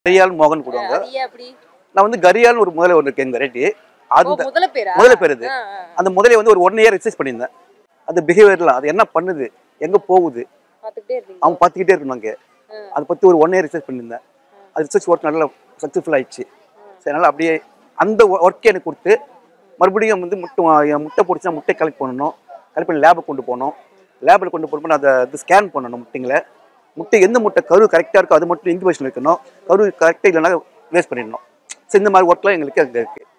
கரியால் மோகன் கூடுவாங்க அது ஏன் அப்படி நான் வந்து கரியால் ஒரு முதல்ல ஒன்று இருக்கு எங்க வெரைட்டி ஓ அந்த முதல்ல பேரா முதல்ல பேர் இது ஆ, ஆ. அந்த முதலையை வந்து ஒரு ஒன் இயர் ரிசர்ச் பண்ணியிருந்தேன் அந்த பிஹேவியர்லாம் அது என்ன பண்ணுது எங்க போகுது பாத்துக்கிட்டே இருக்கீங்க அவங்க பார்த்துக்கிட்டே இருக்கணும் அங்கே ம். அதை பற்றி ஒரு ஒன் இயர் ரிசர்ச் பண்ணியிருந்தேன் அது ரிசர்ச் ஒர்க் நல்லா சக்ஸஸ்ஃபுல் ஆயிடுச்சு சரி அதனால் அப்படியே அந்த ஒர்க்கை எனக்கு கொடுத்து மறுபடியும் வந்து முட்டை என் முட்டை பிடிச்சா முட்டை கலெக்ட் பண்ணணும் கலெக்ட் பண்ணி லேபுக்கு கொண்டு போகணும் லேபில் கொண்டு போகும்போது அதை அது ஸ்கேன் பண்ணணும் முட்டைங்களை முட்டை எந்த முட்டை கரு கரெக்டாக இருக்கோ அது மட்டும் இன்குபேஷன் வைக்கணும் கரு கரெக்டாக இல்லைனா வேஸ்ட் பண்ணிடணும் ஸோ இந்த மாதிரி ஒர்க்லாம் எங்களுக்கு அங்கே இருக்குது